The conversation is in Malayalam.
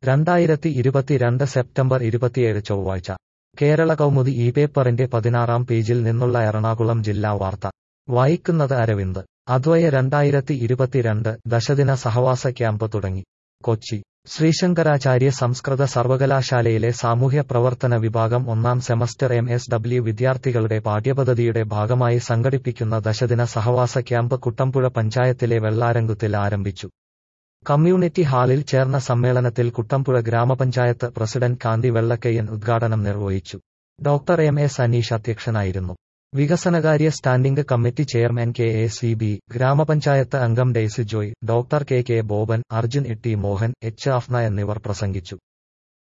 രണ്ടായിരത്തി ഇരുപത്തിരണ്ട് സെപ്റ്റംബർ ഇരുപത്തിയേഴ് ചൊവ്വാഴ്ച കേരള കൗമുദി ഈ പേപ്പറിന്റെ പതിനാറാം പേജിൽ നിന്നുള്ള എറണാകുളം ജില്ലാ വാർത്ത വായിക്കുന്നത് അരവിന്ദ് അദ്വയ രണ്ടായിരത്തി ഇരുപത്തിരണ്ട് ദശദിന സഹവാസ ക്യാമ്പ് തുടങ്ങി കൊച്ചി ശ്രീശങ്കരാചാര്യ സംസ്കൃത സർവകലാശാലയിലെ സാമൂഹ്യ പ്രവർത്തന വിഭാഗം ഒന്നാം സെമസ്റ്റർ എം എസ് ഡബ്ല്യു വിദ്യാർത്ഥികളുടെ പാഠ്യപദ്ധതിയുടെ ഭാഗമായി സംഘടിപ്പിക്കുന്ന ദശദിന സഹവാസ ക്യാമ്പ് കുട്ടമ്പുഴ പഞ്ചായത്തിലെ വെള്ളാരംകുത്തിൽ ആരംഭിച്ചു കമ്മ്യൂണിറ്റി ഹാളിൽ ചേർന്ന സമ്മേളനത്തിൽ കുട്ടമ്പുഴ ഗ്രാമപഞ്ചായത്ത് പ്രസിഡന്റ് കാന്തി വെള്ളക്കയ്യൻ ഉദ്ഘാടനം നിർവഹിച്ചു ഡോക്ടർ എം എസ് അനീഷ് അധ്യക്ഷനായിരുന്നു വികസനകാര്യ standing committee chairman K A C B ഗ്രാമപഞ്ചായത്ത് അംഗം Daisy Joy doctor K K Boban Arjun E T Mohan H Afna എന്നിവർ പ്രസംഗിച്ചു